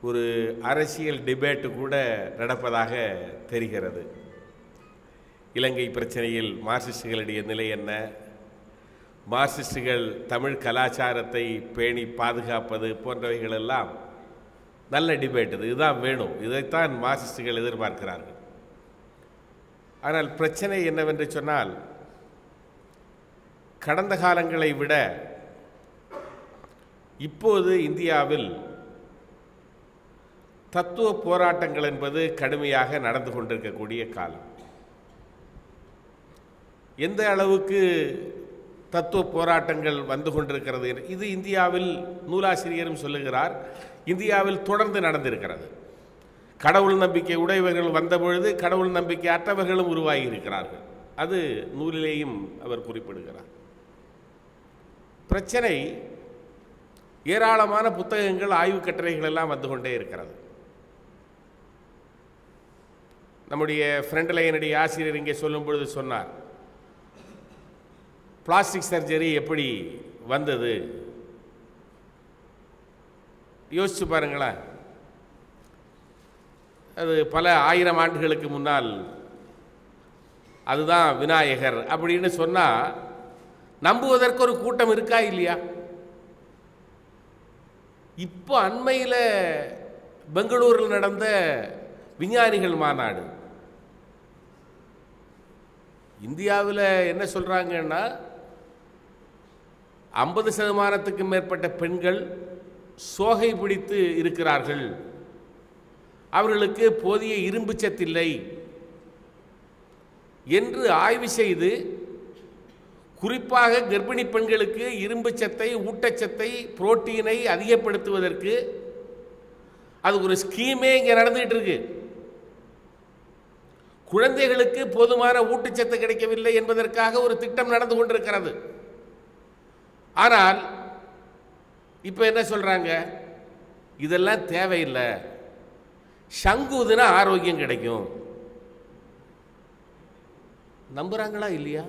ஒரு அரசியல் டிபேட்டு கூட நடப்பதாக தெரிகிறது இலங்கை பிரச்சனையில் மார்க்சிஸ்டுகளுடைய நிலை என்ன மார்க்சிஸ்டுகள் தமிழ் கலாச்சாரத்தை பேணி பாதுகாப்பது போன்றவைகள் எல்லாம் நல்ல டிபேட் இது இதுதான் வேணும் இதைத்தான் மார்க்சிஸ்டுகள் எதிர்பார்க்கிறார்கள் ஆனால் பிரச்சனை என்னவென்று சொன்னால் கடந்த காலங்களை விட இப்போது இந்தியாவில் தத்துவ போராட்டங்கள் என்பது கடுமையாக நடந்து கொண்டிருக்கக்கூடிய காலம் எந்த அளவுக்கு தத்துவ போராட்டங்கள் வந்து கொண்டிருக்கிறது என்று- இது இந்தியாவில் நூலாசிரியரும் சொல்லுகிறார் இந்தியாவில் தொடர்ந்து நடந்திருக்கிறது கடவுள் நம்பிக்கை உடையவர்கள் வந்தபொழுது கடவுள் நம்பிக்கை அற்றவர்களும் உருவாகி இருக்கிறார்கள் அது நூலிலேயும் அவர் குறிப்பிடுகிறார் பிரச்சனை ஏராளமான புத்தகங்கள் ஆய்வு கட்டுரைகள் எல்லாம் வந்து கொண்டே இருக்கிறது நம்முடைய ஃப்ரெண்டில் என்னுடைய ஆசிரியர் இங்கே சொல்லும் பொழுது சொன்னார் பிளாஸ்டிக் சர்ஜரி எப்படி வந்தது யோசிச்சு பாருங்களேன் அது பல ஆயிரம் ஆண்டுகளுக்கு முன்னால் அதுதான் விநாயகர் அப்படின்னு சொன்னால் நம்புவதற்கு ஒரு கூட்டம் இருக்கா இல்லையா இப்போ அண்மையில் பெங்களூரில் நடந்த விஞ்ஞானிகள் மாநாடு இந்தியாவில் என்ன சொல்கிறாங்கன்னா ஐம்பது சதமானத்துக்கு மேற்பட்ட பெண்கள் சோகை பிடித்து இருக்கிறார்கள் அவர்களுக்கு போதிய இரும்பு சத்தில்லை என்று ஆய்வு செய்து குறிப்பாக கர்ப்பிணி பெண்களுக்கு இரும்பு சத்தை ஊட்டச்சத்தை புரோட்டீனை அதிகப்படுத்துவதற்கு அது ஒரு ஸ்கீமே இங்கே நடந்துகிட்டு இருக்கு குழந்தைகளுக்கு போதுமான ஊட்டச்சத்து கிடைக்கவில்லை என்பதற்காக ஒரு திட்டம் நடந்து கொண்டிருக்கிறது ஆனால் இப்போ என்ன சொல்றாங்க இதெல்லாம் தேவையில்லை சங்குதுனா ஆரோக்கியம் கிடைக்கும் நம்புறாங்களா இல்லையா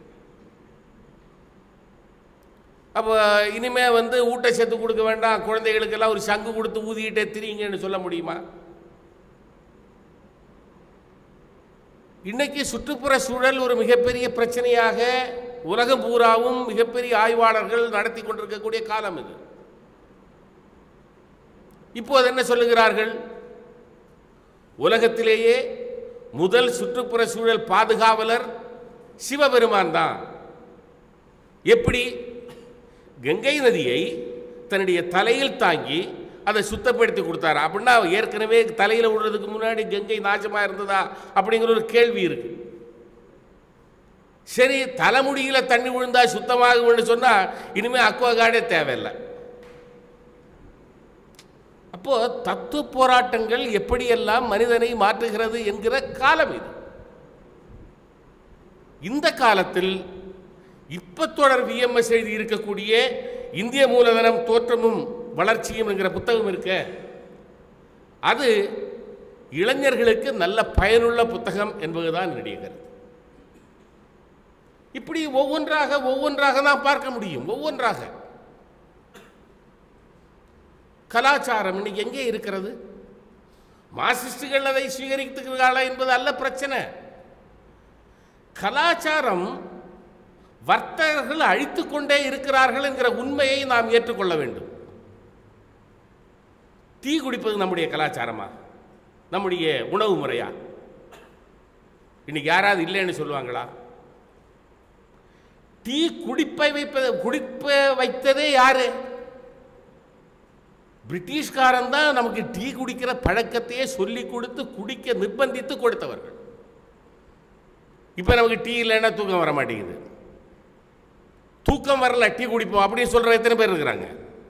அப்போ இனிமே வந்து ஊட்டச்சத்து கொடுக்க வேண்டாம் குழந்தைகளுக்கெல்லாம் ஒரு சங்கு கொடுத்து ஊதிக்கிட்டே திரியுங்கன்னு சொல்ல முடியுமா இன்னைக்கு சுற்றுப்புற சூழல் ஒரு மிகப்பெரிய பிரச்சனையாக உலகம் பூராவும் மிகப்பெரிய ஆய்வாளர்கள் நடத்தி கொண்டிருக்கக்கூடிய காலம் இது இப்போது என்ன சொல்லுகிறார்கள் உலகத்திலேயே முதல் சுற்றுப்புற சூழல் பாதுகாவலர் சிவபெருமான் தான் எப்படி கங்கை நதியை தன்னுடைய தலையில் தாங்கி அதை சுத்தப்படுத்தி கொடுத்தாரு அப்படின்னா ஏற்கனவே தலையில் விடுறதுக்கு முன்னாடி கங்கை நாசமாக இருந்ததா அப்படிங்கிற ஒரு கேள்வி இருக்கு சரி தலைமுடியில தண்ணி விழுந்தா சுத்தமாகும்னு சொன்னா இனிமே அக்வாகார்டே தேவையில்லை அப்போ தத்துவ போராட்டங்கள் எப்படியெல்லாம் மனிதனை மாற்றுகிறது என்கிற காலம் இது இந்த காலத்தில் இப்ப தொடர் விஎம்எஸ் எழுதி இருக்கக்கூடிய இந்திய மூலதனம் தோற்றமும் வளர்ச்சியும் என்கிற புத்தகம் இருக்க அது இளைஞர்களுக்கு நல்ல பயனுள்ள புத்தகம் என்பதுதான் என்னுடைய கருத்து இப்படி ஒவ்வொன்றாக ஒவ்வொன்றாக தான் பார்க்க முடியும் ஒவ்வொன்றாக கலாச்சாரம் இன்னைக்கு எங்கே இருக்கிறது மார்க்சிஸ்டுகள் அதை சுவீகரித்துக்கிறார்களா என்பது அல்ல பிரச்சனை கலாச்சாரம் வர்த்தகர்கள் அழித்துக் கொண்டே இருக்கிறார்கள் என்கிற உண்மையை நாம் ஏற்றுக்கொள்ள வேண்டும் டீ குடிப்பது நம்முடைய கலாச்சாரமா நம்முடைய உணவு முறையா இன்னைக்கு யாராவது இல்லைன்னு சொல்லுவாங்களா டீ குடிப்பை வைப்பது குடிப்ப வைத்ததே யாரு பிரிட்டிஷ்காரன் தான் நமக்கு டீ குடிக்கிற பழக்கத்தையே சொல்லி கொடுத்து குடிக்க நிர்பந்தித்து கொடுத்தவர்கள் இப்போ நமக்கு டீ இல்லைன்னா தூக்கம் வர மாட்டேங்குது தூக்கம் வரல டீ குடிப்போம் அப்படின்னு சொல்ற எத்தனை பேர் இருக்கிறாங்க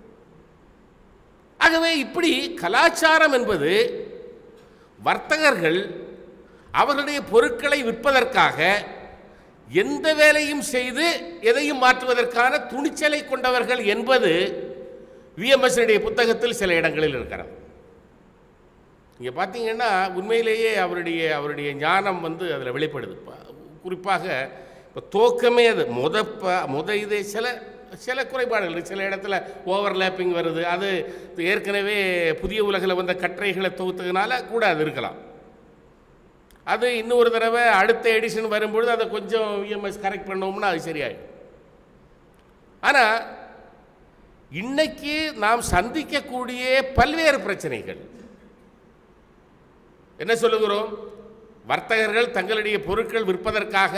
ஆகவே இப்படி கலாச்சாரம் என்பது வர்த்தகர்கள் அவர்களுடைய பொருட்களை விற்பதற்காக எந்த வேலையும் செய்து எதையும் மாற்றுவதற்கான துணிச்சலை கொண்டவர்கள் என்பது விஎம்எஸ் புத்தகத்தில் சில இடங்களில் இருக்கிறது இங்கே பார்த்தீங்கன்னா உண்மையிலேயே அவருடைய அவருடைய ஞானம் வந்து அதில் வெளிப்படுது ப- குறிப்பாக இப்போ துவக்கமே அது முத ப முத இதே சில சில குறைபாடுகள் இருக்கு. சில இடத்துல ஓவர்லேப்பிங் வருது அது ஏற்கனவே புதிய உலகில் வந்த கட்டுரைகளை தொகுத்ததுனால கூட அது இருக்கலாம் அது இன்னொரு தடவை அடுத்த எடிஷன் வரும்பொழுது அதை கொஞ்சம் இஎம்எஸ் கரெக்ட் பண்ணோம்னா அது சரியாயிடும் ஆனால் இன்னைக்கு நாம் சந்திக்கக்கூடிய பல்வேறு பிரச்சனைகள் என்ன சொல்லுகிறோம் வர்த்தகர்கள் தங்களுடைய பொருட்கள் விற்பதற்காக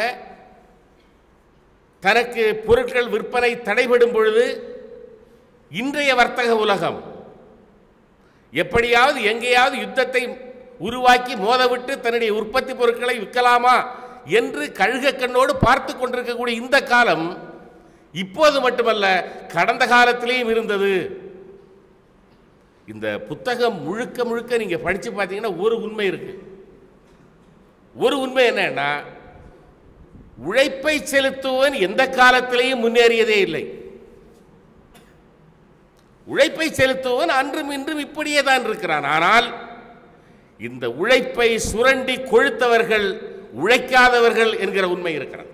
தனக்கு பொருட்கள் விற்பனை தடைபடும் பொழுது இன்றைய வர்த்தக உலகம் எப்படியாவது எங்கேயாவது யுத்தத்தை உருவாக்கி மோதவிட்டு தன்னுடைய உற்பத்தி பொருட்களை விற்கலாமா என்று கழுக கண்ணோடு பார்த்து கொண்டிருக்கக்கூடிய இந்த காலம் இப்போது மட்டுமல்ல கடந்த காலத்திலேயும் இருந்தது இந்த புத்தகம் முழுக்க முழுக்க நீங்க படிச்சு பார்த்தீங்கன்னா ஒரு உண்மை இருக்கு ஒரு உண்மை என்னன்னா உழைப்பை செலுத்துவன் எந்த காலத்திலேயும் முன்னேறியதே இல்லை உழைப்பை செலுத்துவன் அன்றும் இன்றும் இப்படியே தான் இருக்கிறான் ஆனால் இந்த உழைப்பை சுரண்டி கொழுத்தவர்கள் உழைக்காதவர்கள் என்கிற உண்மை இருக்கிறது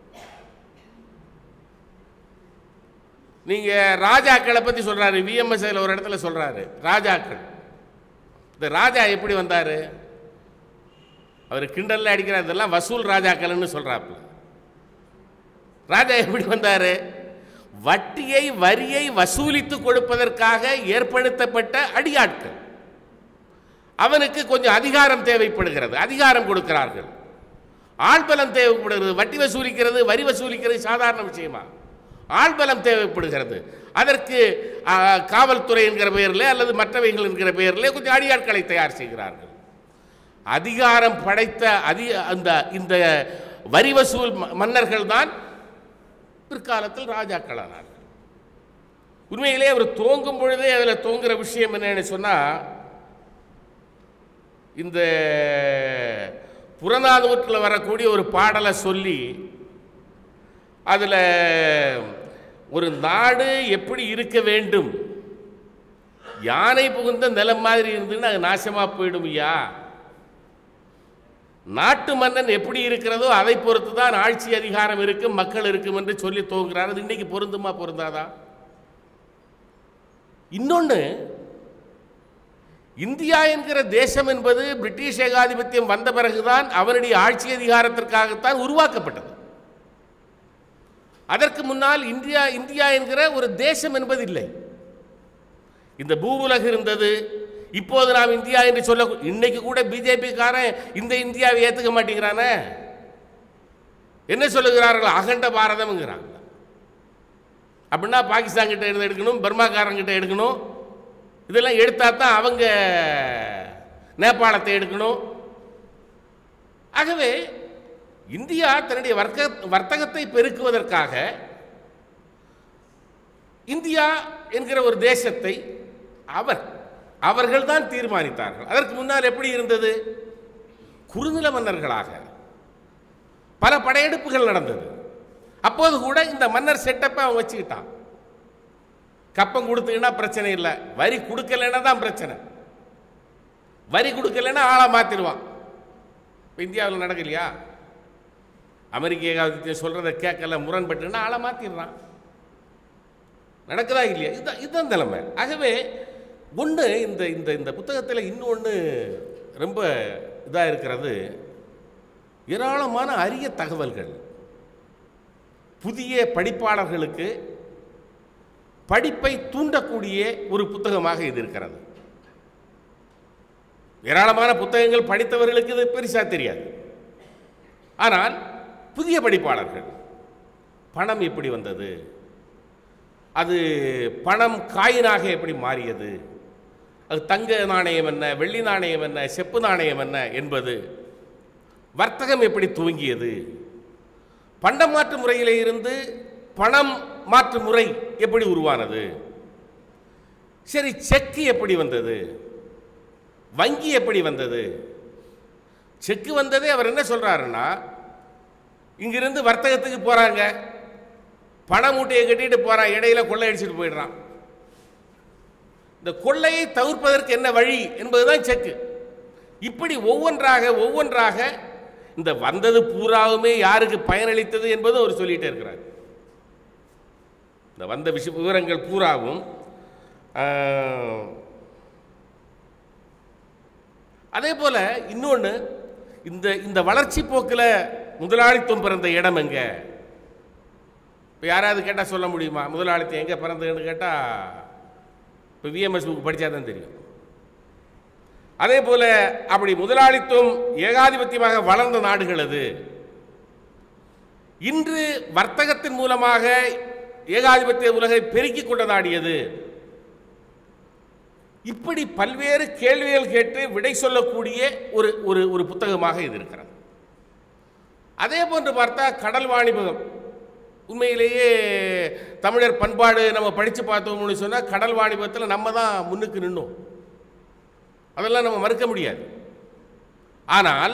நீங்க ராஜாக்களை பத்தி சொல்றாரு விஎம்எஸ்ல ஒரு இடத்துல சொல்றாரு ராஜாக்கள் இந்த ராஜா எப்படி வந்தாரு அவர் கிண்டல்ல அடிக்கிற இதெல்லாம் வசூல் ராஜாக்கள்னு சொல்றாப்புல ராஜா எப்படி வந்தாரு வட்டியை வரியை வசூலித்து கொடுப்பதற்காக ஏற்படுத்தப்பட்ட அடியாட்கள் அவனுக்கு கொஞ்சம் அதிகாரம் தேவைப்படுகிறது அதிகாரம் கொடுக்கிறார்கள் ஆள்பலம் தேவைப்படுகிறது வட்டி வசூலிக்கிறது வரி வசூலிக்கிறது சாதாரண விஷயமா ஆள்பலம் தேவைப்படுகிறது அதற்கு ஆ, காவல்துறை என்கிற பெயரில் அல்லது மற்றவைகள் என்கிற பெயரில் கொஞ்சம் அடியாட்களை தயார் செய்கிறார்கள் அதிகாரம் படைத்த அதி அந்த இந்த வரி வசூல் ம- மன்னர்கள் தான் பிற்காலத்தில் ராஜாக்களானார்கள் உண்மையிலே அவர் தோங்கும் பொழுதே அதில் தோங்குற விஷயம் என்னன்னு சொன்னால் இந்த புறநானூற்றில் வரக்கூடிய ஒரு பாடலை சொல்லி அதில் ஒரு நாடு எப்படி இருக்க வேண்டும் யானை புகுந்த நிலம் மாதிரி இருந்துன்னா அது நாசமாக போயிடும் ஐயா நாட்டு மன்னன் எப்படி இருக்கிறதோ அதை பொறுத்து தான் ஆட்சி அதிகாரம் இருக்கும் மக்கள் இருக்கும் என்று சொல்லி தோங்குறார் அது இன்னைக்கு பொருந்துமா பொருந்தாதா இன்னொன்று இந்தியா என்கிற தேசம் என்பது பிரிட்டிஷ் ஏகாதிபத்தியம் வந்த பிறகுதான் அவனுடைய ஆட்சி அதிகாரத்திற்காகத்தான் உருவாக்கப்பட்டது அதற்கு முன்னால் இந்தியா இந்தியா என்கிற ஒரு தேசம் என்பது இல்லை இந்த பூவுலகு இருந்தது இப்போது நாம் இந்தியா என்று சொல்ல இன்னைக்கு கூட பிஜேபிக்காரன் இந்த இந்தியாவை ஏற்றுக்க மாட்டேங்கிறானே என்ன சொல்லுகிறார்கள் அகண்ட பாரதம்ங்கிறாங்க அப்படின்னா பாகிஸ்தான் கிட்ட இருந்து எடுக்கணும் பர்மாக்காரங்கிட்ட எடுக்கணும் இதெல்லாம் எடுத்தா தான் அவங்க நேபாளத்தை எடுக்கணும் ஆகவே இந்தியா தன்னுடைய வர்க்க வர்த்தகத்தை பெருக்குவதற்காக இந்தியா என்கிற ஒரு தேசத்தை அவர் அவர்கள் தான் தீர்மானித்தார்கள் அதற்கு முன்னால் எப்படி இருந்தது குறுநில மன்னர்களாக பல படையெடுப்புகள் நடந்தது அப்போது கூட இந்த மன்னர் செட்டப்பை அவன் வச்சுக்கிட்டான் கப்பம் கொடுத்தீங்கன்னா பிரச்சனை இல்லை வரி கொடுக்கலைன்னா தான் பிரச்சனை வரி கொடுக்கலைன்னா ஆளை மாத்திடுவான் இப்போ இந்தியாவில் நடக்கலையா அமெரிக்க ஏகாதிபத்தியம் சொல்றதை கேட்கல முரண்பட்டுன்னா ஆளை மாத்திடுறான் நடக்குதா இல்லையா இதுதான் இதுதான் நிலைமை ஆகவே ஒன்று இந்த இந்த இந்த புத்தகத்தில் இன்னொன்று ரொம்ப இதாக இருக்கிறது ஏராளமான அரிய தகவல்கள் புதிய படிப்பாளர்களுக்கு படிப்பை தூண்டக்கூடிய ஒரு புத்தகமாக இது இருக்கிறது ஏராளமான புத்தகங்கள் படித்தவர்களுக்கு இது பெருசா தெரியாது ஆனால் புதிய படிப்பாளர்கள் பணம் எப்படி வந்தது அது பணம் காயினாக எப்படி மாறியது அது தங்க நாணயம் என்ன வெள்ளி நாணயம் என்ன செப்பு நாணயம் என்ன என்பது வர்த்தகம் எப்படி துவங்கியது பண்டமாற்று முறையிலே இருந்து பணம் மாற்று முறை எப்படி உருவானது சரி செக்கு எப்படி வந்தது வங்கி எப்படி வந்தது செக்கு வந்ததே அவர் என்ன சொல்றாருன்னா இங்கிருந்து வர்த்தகத்துக்கு போறாங்க பண மூட்டையை கட்டிட்டு போறான் இடையில கொள்ளையடிச்சிட்டு போயிடுறான் இந்த கொள்ளையை தவிர்ப்பதற்கு என்ன வழி என்பதுதான் செக்கு இப்படி ஒவ்வொன்றாக ஒவ்வொன்றாக இந்த வந்தது பூராவுமே யாருக்கு பயனளித்தது என்பதும் அவர் சொல்லிட்டே இருக்கிறார் இந்த வந்த விஷய விவரங்கள் பூராவும் ஆஹ், அதே போல இன்னொன்று இந்த இந்த வளர்ச்சி போக்கில் முதலாளித்துவம் பிறந்த இடம் எங்க இப்போ யாராவது கேட்டால் சொல்ல முடியுமா முதலாளித்துவம் எங்கே பிறந்ததுன்னு கேட்டால் இப்போ விஎம்எஸ் புக் படித்தா தான் தெரியும் அதே போல அப்படி முதலாளித்துவம் ஏகாதிபத்தியமாக வளர்ந்த நாடுகள் அது இன்று வர்த்தகத்தின் மூலமாக ஏகாதிபத்திய உலகை பெருக்கிக் கொண்ட நாடியது இப்படி பல்வேறு கேள்விகள் கேட்டு விடை சொல்லக்கூடிய ஒரு ஒரு ஒரு புத்தகமாக இது இருக்கிறது அதே போன்று பார்த்தா கடல் வாணிபகம் உண்மையிலேயே தமிழர் பண்பாடு நம்ம படித்து பார்த்தோம்னு சொன்னால் கடல் வாணிபத்தில் நம்ம தான் முன்னுக்கு நின்னோம் அதெல்லாம் நம்ம மறுக்க முடியாது ஆனால்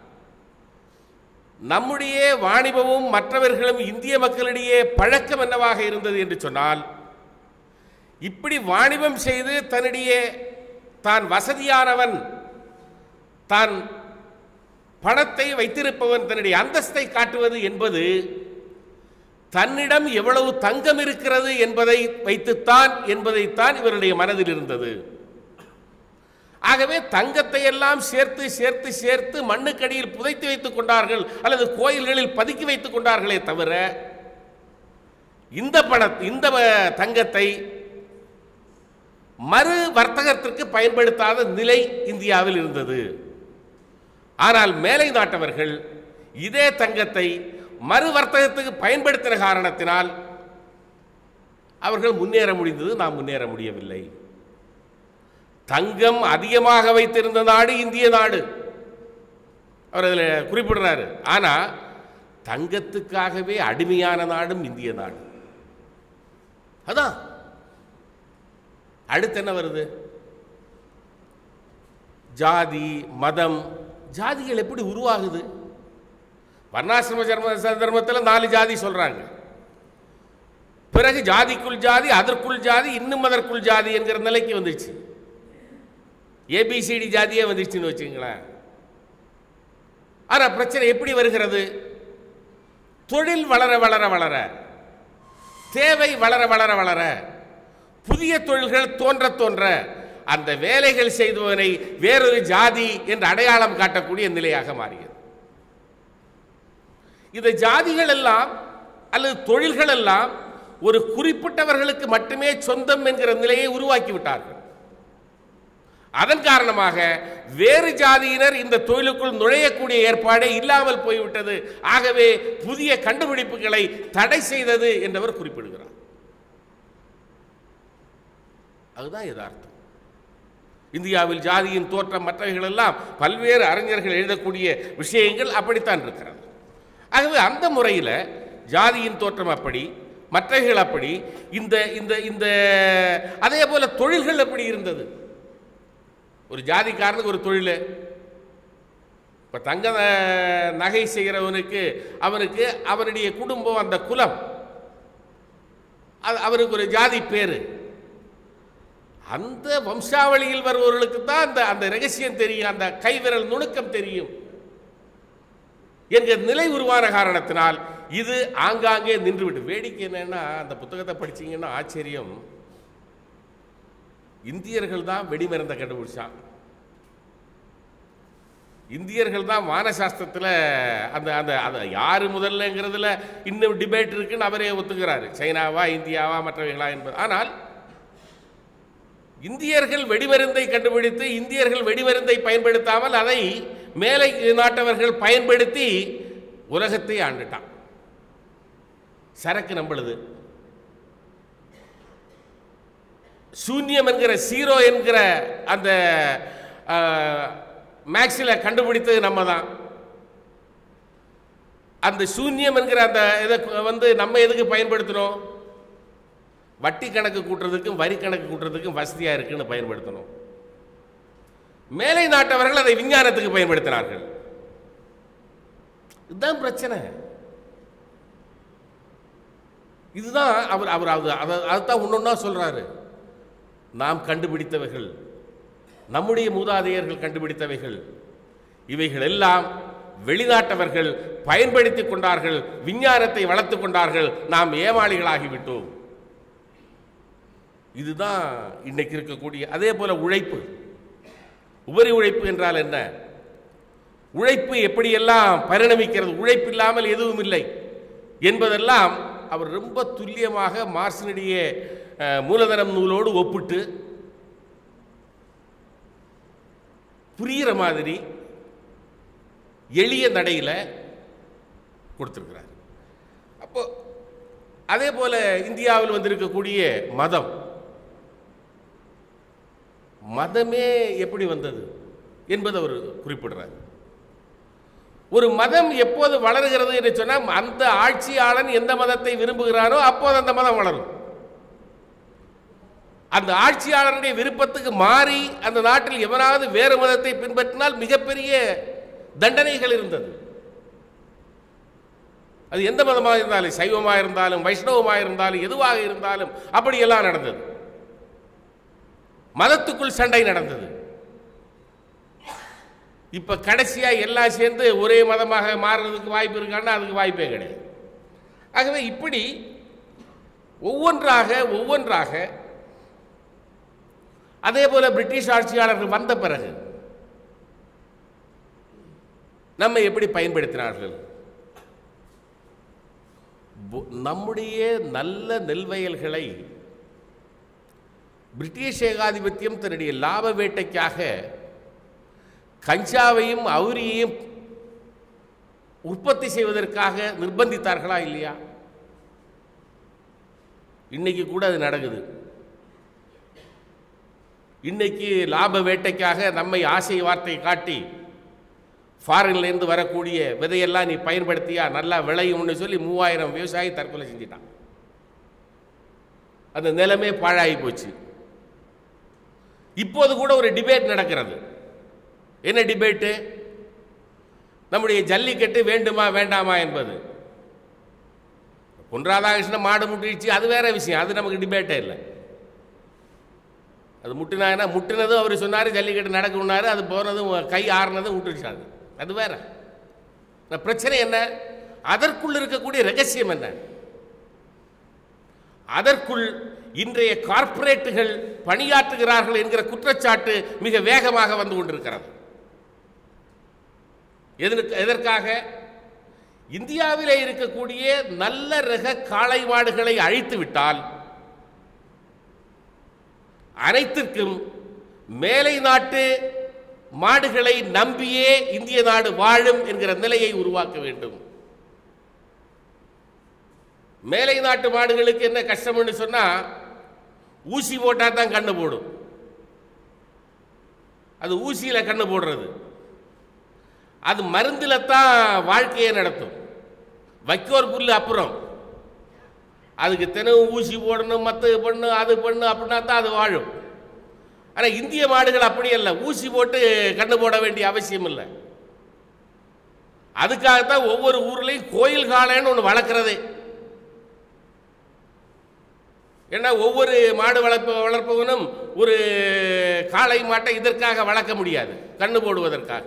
நம்முடைய வாணிபமும் மற்றவர்களும் இந்திய மக்களிடையே பழக்கம் என்னவாக இருந்தது என்று சொன்னால் இப்படி வாணிபம் செய்து தன்னுடைய தான் வசதியானவன் தான் பணத்தை வைத்திருப்பவன் தன்னுடைய அந்தஸ்தை காட்டுவது என்பது தன்னிடம் எவ்வளவு தங்கம் இருக்கிறது என்பதை வைத்துத்தான் என்பதைத்தான் இவருடைய மனதில் இருந்தது ஆகவே தங்கத்தை எல்லாம் சேர்த்து சேர்த்து சேர்த்து மண்ணுக்கடியில் புதைத்து வைத்துக் கொண்டார்கள் அல்லது கோயில்களில் பதுக்கி வைத்துக் கொண்டார்களே தவிர இந்த பண இந்த வ- தங்கத்தை மறு வர்த்தகத்திற்கு பயன்படுத்தாத நிலை இந்தியாவில் இருந்தது ஆனால் மேலை நாட்டவர்கள் இதே தங்கத்தை மறு வர்த்தகத்துக்கு பயன்படுத்தின காரணத்தினால் அவர்கள் முன்னேற முடிந்தது நாம் முன்னேற முடியவில்லை தங்கம் அதிகமாக வைத்திருந்த நாடு இந்திய நாடு அவர் அதில் குறிப்பிடுறாரு ஆனா தங்கத்துக்காகவே அடிமையான நாடும் இந்திய நாடு அதான் அடுத்து என்ன வருது ஜாதி மதம் ஜாதிகள் எப்படி உருவாகுது வர்ணாசிரம தர்ம தர்மத்தில் நாலு ஜாதி சொல்றாங்க பிறகு ஜாதிக்குள் ஜாதி அதற்குள் ஜாதி இன்னும் அதற்குள் ஜாதி என்கிற நிலைக்கு வந்துச்சு ஏபிசிடி ஜாதியே வந்துச்சுன்னு வச்சுங்களேன் ஆனால் பிரச்சனை எப்படி வருகிறது தொழில் வளர வளர வளர தேவை வளர வளர வளர புதிய தொழில்கள் தோன்ற தோன்ற அந்த வேலைகள் செய்தவனை வேறொரு ஜாதி என்று அடையாளம் காட்டக்கூடிய நிலையாக மாறியது இந்த ஜாதிகள் எல்லாம் அல்லது தொழில்கள் எல்லாம் ஒரு குறிப்பிட்டவர்களுக்கு மட்டுமே சொந்தம் என்கிற நிலையை உருவாக்கி விட்டார்கள் அதன் காரணமாக வேறு ஜாதியினர் இந்த தொழிலுக்குள் நுழையக்கூடிய ஏற்பாடே இல்லாமல் போய்விட்டது ஆகவே புதிய கண்டுபிடிப்புகளை தடை செய்தது என்றவர் குறிப்பிடுகிறார் அதுதான் யதார்த்தம் இந்தியாவில் ஜாதியின் தோற்றம் மற்றவைகள் எல்லாம் பல்வேறு அறிஞர்கள் எழுதக்கூடிய விஷயங்கள் அப்படித்தான் இருக்கிறது ஆகவே அந்த முறையில் ஜாதியின் தோற்றம் அப்படி மற்றவைகள் அப்படி இந்த இந்த இந்த அதே போல தொழில்கள் எப்படி இருந்தது ஒரு ஜாதிக்காரனுக்கு ஒரு தொழில் இப்போ தங்க அஹ், நகை செய்கிறவனுக்கு அவனுக்கு அவனுடைய குடும்பம் அந்த குலம் அது அவருக்கு ஒரு ஜாதி பேர் அந்த வம்சாவளியில் வருபவர்களுக்கு தான் அந்த அந்த ரகசியம் தெரியும் அந்த கைவிரல் நுணுக்கம் தெரியும் என்கிற நிலை உருவான காரணத்தினால் இது ஆங்காங்கே நின்றுவிட்டு வேடிக்கை என்னன்னா அந்த புத்தகத்தை படிச்சீங்கன்னா ஆச்சரியம் இந்தியர்கள் தான் வெடிமருந்தை கண்டுபிடிச்சான் இந்தியர்கள் தான் வானசாஸ்திரத்தில் அந்த அந்த அந்த யார் முதல்லங்கிறதுல இன்னும் டிபேட் இருக்குன்னு அவரே ஒத்துக்கிறாரு சைனாவா இந்தியாவா மற்றவைகளா என்பது ஆனால் இந்தியர்கள் வெடிமருந்தை கண்டுபிடித்து இந்தியர்கள் வெடிமருந்தை பயன்படுத்தாமல் அதை மேலை நாட்டவர்கள் பயன்படுத்தி உலகத்தை ஆண்டுட்டான் சரக்கு நம்பளுது சூன்யம் என்கிற சீரோ என்கிற அந்த மேக்ஸில் கண்டுபிடித்தது நம்ம தான் அந்த சூன்யம் என்கிற அந்த இதை வந்து நம்ம எதுக்கு பயன்படுத்தணும் வட்டி கணக்கு கூட்டுறதுக்கும் வரி கணக்கு கூட்டுறதுக்கும் வசதியாக இருக்குன்னு பயன்படுத்தணும் மேலை நாட்டவர்கள் அதை விஞ்ஞானத்துக்கு பயன்படுத்தினார்கள் இதுதான் பிரச்சனை இதுதான் அவர் அவர் அது அதை- அதைத்தான் ஒன்றொன்னா சொல்றாரு நாம் கண்டுபிடித்தவைகள் நம்முடைய மூதாதையர்கள் கண்டுபிடித்தவைகள் இவைகள் எல்லாம் வெளிநாட்டவர்கள் பயன்படுத்திக் கொண்டார்கள் விஞ்ஞானத்தை வளர்த்துக் கொண்டார்கள் நாம் ஏமாளிகளாகிவிட்டோம் இதுதான் இன்னைக்கு இருக்கக்கூடிய அதே போல உழைப்பு உபரி உழைப்பு என்றால் என்ன உழைப்பு எப்படியெல்லாம் பரிணமிக்கிறது உழைப்பு இல்லாமல் எதுவும் இல்லை என்பதெல்லாம் அவர் ரொம்ப துல்லியமாக மார்க்சினுடைய அஹ், மூலதனம் நூலோடு ஒப்பிட்டு புரிகிற மாதிரி எளிய நடையில் கொடுத்துருக்கிறார் அப்போ அதே போல இந்தியாவில் வந்திருக்கக்கூடிய மதம் மதமே எப்படி வந்தது என்பதை அவர் குறிப்பிடுறார் ஒரு மதம் எப்போது வளருகிறது என்று சொன்னால் அந்த ஆட்சியாளன் எந்த மதத்தை விரும்புகிறானோ அப்போது அந்த மதம் வளரும் அந்த ஆட்சியாளருடைய விருப்பத்துக்கு மாறி அந்த நாட்டில் எவனாவது வேறு மதத்தை பின்பற்றினால் மிகப்பெரிய தண்டனைகள் இருந்தது அது எந்த மதமாக இருந்தாலும் சைவமாக இருந்தாலும் வைஷ்ணவமாக இருந்தாலும் எதுவாக இருந்தாலும் அப்படியெல்லாம் நடந்தது மதத்துக்குள் சண்டை நடந்தது இப்ப கடைசியா எல்லாம் சேர்ந்து ஒரே மதமாக மாறுறதுக்கு வாய்ப்பு இருக்கான்னா அதுக்கு வாய்ப்பே கிடையாது ஆகவே இப்படி ஒவ்வொன்றாக ஒவ்வொன்றாக அதே போல பிரிட்டிஷ் ஆட்சியாளர்கள் வந்த பிறகு நம்ம எப்படி பயன்படுத்தினார்கள் பு- நம்முடைய நல்ல நெல் வயல்களை பிரிட்டிஷ் ஏகாதிபத்தியம் தன்னுடைய லாப வேட்டைக்காக கஞ்சாவையும் அவுரியையும் உற்பத்தி செய்வதற்காக நிர்பந்தித்தார்களா இல்லையா இன்னைக்கு கூட அது நடக்குது இன்னைக்கு லாப வேட்டைக்காக நம்மை ஆசை வார்த்தை காட்டி ஃபாரின்ல இருந்து வரக்கூடிய விதையெல்லாம் நீ பயன்படுத்தியா நல்லா விளையும்னு சொல்லி மூவாயிரம் விவசாயி தற்கொலை செஞ்சிட்டான் அந்த நிலைமை பாழாகி போச்சு இப்போது கூட ஒரு டிபேட் நடக்கிறது என்ன டிபேட்டு நம்முடைய ஜல்லிக்கட்டு வேண்டுமா வேண்டாமா என்பது பொன் ராதாகிருஷ்ணன் மாடு முட்டிடுச்சு அது வேற விஷயம் அது நமக்கு டிபேட்டே இல்லை அது முட்டினாங்கன்னா முட்டினதும் அவர் சொன்னார் ஜல்லிக்கட்டு நடக்கும்னாரு அது போனதும் கை ஆறுனதும் விட்டுருச்சாங்க அது வேற இந்த பிரச்சனை என்ன அதற்குள் இருக்கக்கூடிய ரகசியம் என்ன அதற்குள் இன்றைய கார்ப்பரேட்டுகள் பணியாற்றுகிறார்கள் என்கிற குற்றச்சாட்டு மிக வேகமாக வந்து கொண்டிருக்கிறது எதற்கு எதற்காக இந்தியாவிலே இருக்கக்கூடிய நல்ல ரக காளை மாடுகளை அழித்து விட்டால் அனைத்திற்கும் மேலை நாட்டு மாடுகளை நம்பியே இந்திய நாடு வாழும் என்கிற நிலையை உருவாக்க வேண்டும் மேலை நாட்டு மாடுகளுக்கு என்ன கஷ்டம்னு சொன்னா ஊசி போட்டா தான் கண்ணு போடும் அது ஊசியில கண்ணு போடுறது அது மருந்துல தான் வாழ்க்கையை நடத்தும் வைக்கோர் புல் அப்புறம் அதுக்கு தினமும் ஊசி போடணும் மற்ற பண்ணு அது பண்ணு அப்படின்னா தான் அது வாழும் ஆனால் இந்திய மாடுகள் அப்படி அல்ல ஊசி போட்டு கண்ணு போட வேண்டிய அவசியம் இல்லை அதுக்காகத்தான் ஒவ்வொரு ஊர்லேயும் கோயில் காளைன்னு ஒன்று வளர்க்குறதே ஏன்னா ஒவ்வொரு மாடு வளர்ப்ப வளர்ப்பவனும் ஒரு காளை மாட்டை இதற்காக வளர்க்க முடியாது கண்ணு போடுவதற்காக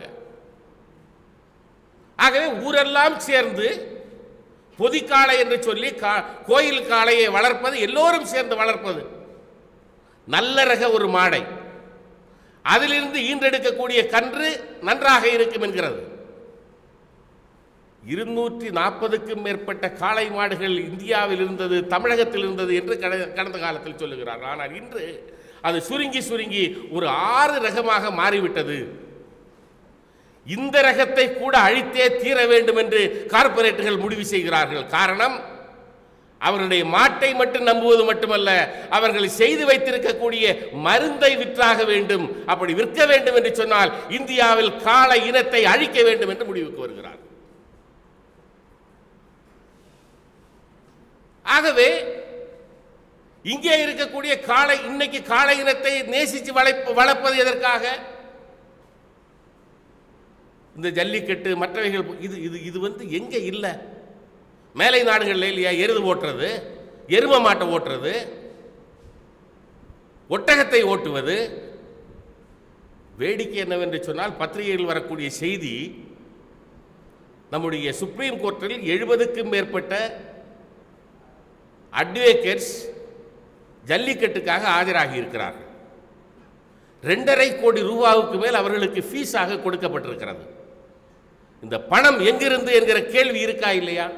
ஆகவே ஊரெல்லாம் சேர்ந்து பொதிக்காளை என்று சொல்லி கா- கோயில் காளையை வளர்ப்பது எல்லோரும் சேர்ந்து வளர்ப்பது நல்ல ரக ஒரு மாடை அதிலிருந்து ஈன்றெடுக்கக்கூடிய கன்று நன்றாக இருக்கும் என்கிறது இருநூற்றி நாற்பதுக்கும் மேற்பட்ட காளை மாடுகள் இந்தியாவில் இருந்தது தமிழகத்தில் இருந்தது என்று கட- கடந்த காலத்தில் சொல்லுகிறார் ஆனால் இன்று அது சுருங்கி சுருங்கி ஒரு ஆறு ரகமாக மாறிவிட்டது இந்த ரகத்தை கூட அழித்தே தீர வேண்டும் என்று கார்ப்பரேட்டுகள் முடிவு செய்கிறார்கள் காரணம் அவர்களுடைய மாட்டை மட்டும் நம்புவது மட்டுமல்ல அவர்கள் செய்து வைத்திருக்கக்கூடிய மருந்தை விற்றாக வேண்டும் அப்படி விற்க வேண்டும் என்று சொன்னால் இந்தியாவில் காளை இனத்தை அழிக்க வேண்டும் என்று முடிவுக்கு வருகிறார் ஆகவே இங்கே இருக்கக்கூடிய காளை இன்னைக்கு காளை இனத்தை நேசித்து வளைப்பு வளர்ப்பது எதற்காக இந்த ஜல்லிக்கட்டு மற்றவைகள் இது இது இது வந்து எங்க இல்லை மேலை நாடுகள்ல இல்லையா எருது ஓட்டுறது எரும மாட்டை ஓட்டுறது ஒட்டகத்தை ஓட்டுவது வேடிக்கை என்னவென்று சொன்னால் பத்திரிகையில் வரக்கூடிய செய்தி நம்முடைய சுப்ரீம் கோர்ட்டில் எழுபதுக்கும் மேற்பட்ட அட்வொகேட்ஸ் ஜல்லிக்கட்டுக்காக ஆஜராகி இருக்கிறார்கள் ரெண்டரை கோடி ரூபாவுக்கு மேல் அவர்களுக்கு ஃபீஸாக கொடுக்கப்பட்டிருக்கிறது இந்த பணம் எங்கிருந்து என்கிற கேள்வி இருக்கா இல்லையா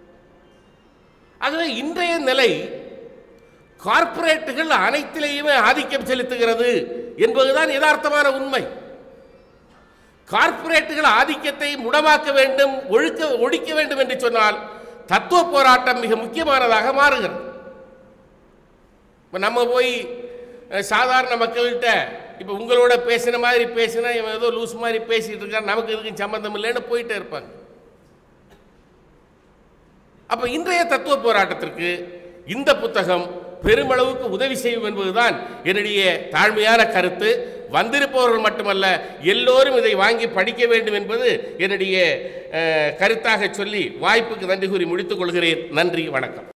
ஆகவே இன்றைய நிலை கார்ப்பரேட்டுகள் அனைத்திலேயுமே ஆதிக்கம் செலுத்துகிறது என்பதுதான் யதார்த்தமான உண்மை கார்ப்பரேட்டுகள் ஆதிக்கத்தை முடமாக்க வேண்டும் ஒழுக்க ஒழிக்க வேண்டும் என்று சொன்னால் தத்துவ போராட்டம் மிக முக்கியமானதாக மாறுகிறது இப்போ நம்ம போய் அஹ், சாதாரண மக்கள்கிட்ட இப்போ உங்களோட பேசின மாதிரி பேசினா இவன் ஏதோ லூஸ் மாதிரி பேசிட்டு இருக்கான் நமக்கு இதுக்கு சம்பந்தம் இல்லைன்னு போயிட்டே இருப்பாங்க அப்ப இன்றைய தத்துவ போராட்டத்திற்கு இந்த புத்தகம் பெருமளவுக்கு உதவி செய்யும் என்பதுதான் என்னுடைய தாழ்மையான கருத்து வந்திருப்பவர்கள் மட்டுமல்ல எல்லோரும் இதை வாங்கி படிக்க வேண்டும் என்பது என்னுடைய அஹ், கருத்தாக சொல்லி வாய்ப்புக்கு நன்றி கூறி முடித்துக் கொள்கிறேன் நன்றி வணக்கம்